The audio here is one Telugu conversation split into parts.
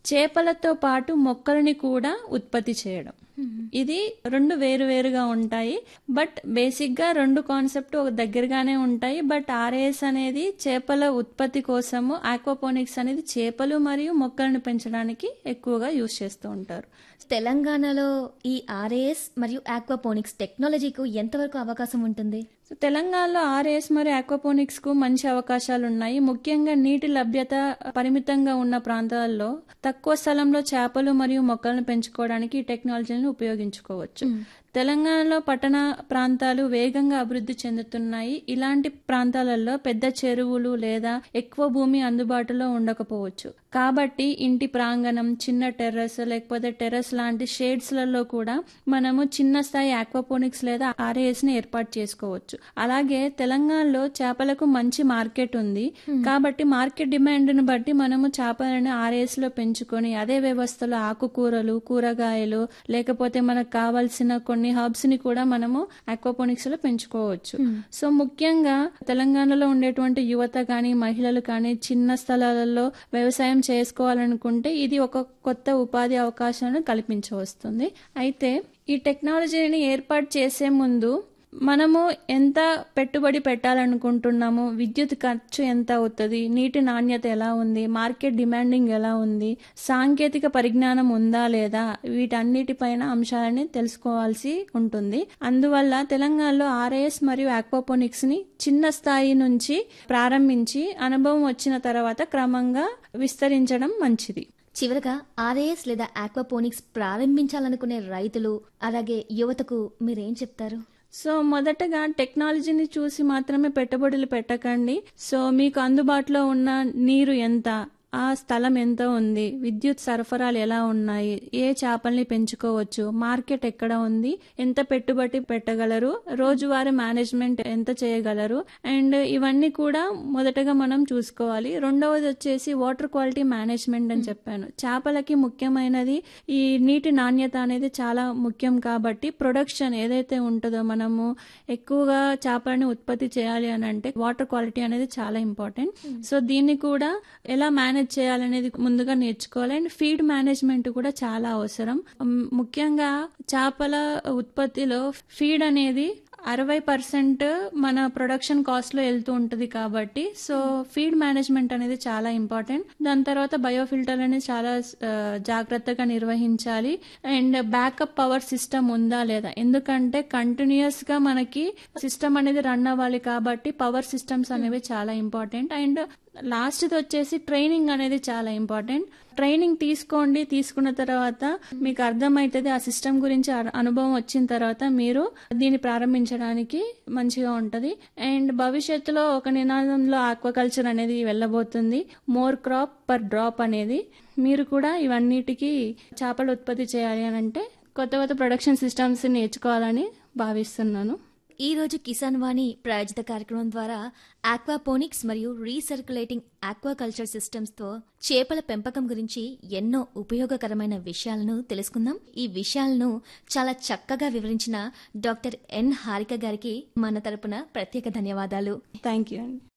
చేపలతో పాటు మొక్కలని కూడా ఉత్పత్తి చేయడం ఇది రెండు వేరు వేరుగా ఉంటాయి బట్ బేసిక్ గా రెండు కాన్సెప్ట్ ఒక దగ్గరగానే ఉంటాయి బట్ ఆర్ఏఎస్ అనేది చేపల ఉత్పత్తి కోసము ఆక్వాపోనిక్స్ అనేది చేపలు మరియు మొక్కలను పెంచడానికి ఎక్కువగా యూజ్ చేస్తూ ఉంటారు తెలంగాణలో ఈ ఆర్ఏఎస్ మరియు ఆక్వాపోనిక్స్ టెక్నాలజీకు ఎంతవరకు అవకాశం ఉంటుంది సో తెలంగాణలో ఆర్ఏఎస్ మరియు ఆక్వాపోనిక్స్ కు మంచి అవకాశాలు ఉన్నాయి ముఖ్యంగా నీటి లభ్యత పరిమితంగా ఉన్న ప్రాంతాల్లో తక్కువ స్థలంలో చేపలు మరియు మొక్కలను పెంచుకోవడానికి ఈ టెక్నాలజీని ఉపయోగించుకోవచ్చు తెలంగాణలో పట్టణ ప్రాంతాలు వేగంగా అభివృద్ధి చెందుతున్నాయి ఇలాంటి ప్రాంతాలలో పెద్ద చెరువులు లేదా ఎక్కువ భూమి అందుబాటులో ఉండకపోవచ్చు కాబట్టి ఇంటి ప్రాంగణం చిన్న టెర్రస్ లేకపోతే టెర్రస్ లాంటి షేడ్స్ లలో కూడా మనము చిన్న స్థాయి ఆక్వాపోనిక్స్ లేదా ఆర్ఏఎస్ ని ఏర్పాటు చేసుకోవచ్చు అలాగే తెలంగాణలో చేపలకు మంచి మార్కెట్ ఉంది కాబట్టి మార్కెట్ డిమాండ్ ను బట్టి మనము చేపలను ఆర్ఏఎస్ లో పెంచుకొని అదే వ్యవస్థలో ఆకుకూరలు కూరగాయలు లేకపోతే మనకు కావాల్సిన కొన్ని హర్బ్స్ ని కూడా మనము ఆక్వాపోనిక్స్ లో పెంచుకోవచ్చు సో ముఖ్యంగా తెలంగాణలో ఉండేటువంటి యువత కానీ మహిళలు కానీ చిన్న స్థలాలలో వ్యవసాయం చేసుకోవాలనుకుంటే ఇది ఒక కొత్త ఉపాధి అవకాశాలను కల్పించవస్తుంది అయితే ఈ టెక్నాలజీని ఏర్పాటు చేసే ముందు మనము ఎంత పెట్టుబడి పెట్టాలనుకుంటున్నాము విద్యుత్ ఖర్చు ఎంత అవుతుంది నీటి నాణ్యత ఎలా ఉంది మార్కెట్ డిమాండింగ్ ఎలా ఉంది సాంకేతిక పరిజ్ఞానం ఉందా లేదా వీటన్నిటిపైన అంశాలని తెలుసుకోవాల్సి ఉంటుంది అందువల్ల తెలంగాణలో ఆర్ఏఎస్ మరియు ఆక్వాపోనిక్స్ ని చిన్న స్థాయి నుంచి ప్రారంభించి అనుభవం వచ్చిన తర్వాత క్రమంగా విస్తరించడం మంచిది చివరగా ఆర్ఏఎస్ లేదా ఆక్వాపోనిక్స్ ప్రారంభించాలనుకునే రైతులు అలాగే యువతకు మీరేం చెప్తారు సో మొదటగా టెక్నాలజీని చూసి మాత్రమే పెట్టుబడులు పెట్టకండి సో మీకు అందుబాటులో ఉన్న నీరు ఎంత ఆ స్థలం ఎంత ఉంది విద్యుత్ సరఫరాలు ఎలా ఉన్నాయి ఏ చేపల్ని పెంచుకోవచ్చు మార్కెట్ ఎక్కడ ఉంది ఎంత పెట్టుబడి పెట్టగలరు రోజువారీ మేనేజ్మెంట్ ఎంత చేయగలరు అండ్ ఇవన్నీ కూడా మొదటగా మనం చూసుకోవాలి రెండవది వచ్చేసి వాటర్ క్వాలిటీ మేనేజ్మెంట్ అని చెప్పాను చేపలకి ముఖ్యమైనది ఈ నీటి నాణ్యత అనేది చాలా ముఖ్యం కాబట్టి ప్రొడక్షన్ ఏదైతే ఉంటుందో మనము ఎక్కువగా చేపలని ఉత్పత్తి చేయాలి అని అంటే వాటర్ క్వాలిటీ అనేది చాలా ఇంపార్టెంట్ సో దీన్ని కూడా ఎలా మేనేజ్ చేయాలనేది ముందుగా నేర్చుకోవాలి అండ్ ఫీడ్ మేనేజ్మెంట్ కూడా చాలా అవసరం మ్, ముఖ్యంగా చేపల ఉత్పత్తిలో ఫీడ్ అనేది అరవై పర్సెంట్ మన ప్రొడక్షన్ కాస్ట్ లో వెళ్తూ ఉంటుంది కాబట్టి సో ఫీడ్ మేనేజ్మెంట్ అనేది చాలా ఇంపార్టెంట్ దాని తర్వాత బయోఫిల్టర్ అనేది చాలా ఆ, జాగ్రత్తగా నిర్వహించాలి అండ్ బ్యాకప్ పవర్ సిస్టమ్ ఉందా లేదా ఎందుకంటే కంటిన్యూస్ గా మనకి సిస్టమ్ అనేది రన్ అవ్వాలి కాబట్టి పవర్ సిస్టమ్స్ అనేవి చాలా ఇంపార్టెంట్ అండ్ లాస్ట్ వచ్చేసి ట్రైనింగ్ అనేది చాలా ఇంపార్టెంట్ ట్రైనింగ్ తీసుకోండి తీసుకున్న తర్వాత మీకు అర్థమవుతుంది ఆ సిస్టమ్ గురించి అ- అనుభవం వచ్చిన తర్వాత మీరు దీన్ని ప్రారంభించడానికి మంచిగా ఉంటది అండ్ భవిష్యత్తులో ఒక నినాదంలో ఆక్వాకల్చర్ అనేది వెళ్ళబోతుంది మోర్ క్రాప్ పర్ డ్రాప్ అనేది మీరు కూడా ఇవన్నిటికీ చేపలు ఉత్పత్తి చేయాలి అని అంటే కొత్త కొత్త ప్రొడక్షన్ సిస్టమ్స్ నేర్చుకోవాలని భావిస్తున్నాను ఈ రోజు కిసాన్ వాణి ప్రాయోజిత కార్యక్రమం ద్వారా ఆక్వాపోనిక్స్ మరియు రీసర్క్యులేటింగ్ ఆక్వాకల్చర్ సిస్టమ్స్ తో చేపల పెంపకం గురించి ఎన్నో ఉపయోగకరమైన విషయాలను తెలుసుకుందాం ఈ విషయాలను చాలా చక్కగా వివరించిన డాక్టర్ ఎన్ హారిక గారికి మన తరపున ప్రత్యేక ధన్యవాదాలు థ్యాంక్ యూ అండి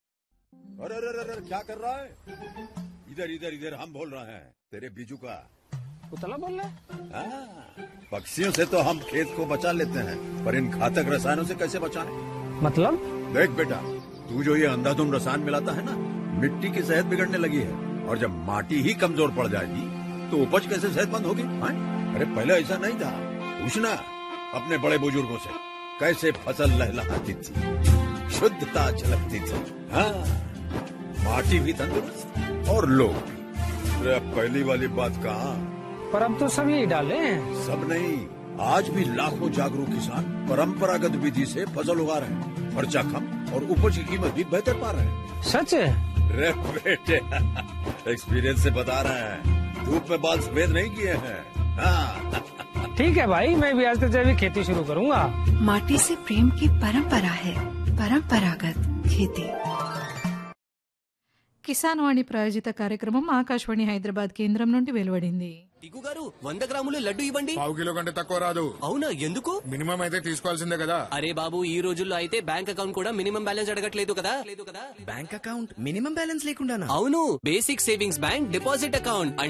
अरे अरे अरे अरे, क्या कर रहा है इधर इधर इधर हम बोल रहे हैं तेरे बीजू का उतला बोल रहा है हाँ, पक्षियों से तो हम खेत को बचा लेते हैं पर इन घातक रसायनों से कैसे बचाएं? मतलब देख बेटा तू जो ये अंधाधुंध रसायन मिलाता है ना मिट्टी की सेहत बिगड़ने लगी है और जब माटी ही कमजोर पड़ जाएगी तो उपज कैसे सेहतमंद होगी हाँ? अरे पहले ऐसा नहीं था पूछना अपने बड़े बुजुर्गों से कैसे फसल लहलहाती थी शुद्धता झलकती थी हाँ माटी भी तंदुरुस्त और लोग भी अरे अब पहली वाली बात कहाँ पर अब तो सब यही डाले हैं सब नहीं आज भी लाखों जागरूक किसान परंपरागत विधि से फसल उगा रहे हैं खर्चा कम और उपज की कीमत भी बेहतर पा रहे हैं सच है रे बेटे एक्सपीरियंस से बता रहे हैं धूप में बाल सफेद नहीं किए हैं हाँ ठीक है भाई मैं भी आज से जैविक खेती शुरू करूंगा माटी से प्रेम की परंपरा है परंपरागत खेती కిసాన్ వాణి ప్రాయోజిత కార్యక్రమం ఆకాశవాణి హైదరాబాద్ కేంద్రం నుండి వెలువడింది టికు గారు వంద గ్రాములు లడ్డు ఇవ్వండి పావు కిలో కంటే తక్కువ రాదు అవునా ఎందుకు మినిమం అయితే తీసుకోవాల్సిందే కదా అరే బాబు ఈ రోజుల్లో అయితే బ్యాంక్ అకౌంట్ కూడా మినిమం బ్యాలెన్స్ అడగట్లేదు కదా లేదు కదా బ్యాంక్ అకౌంట్ మినిమం బ్యాలెన్స్ లేకుండానా అవును basic savings bank deposit account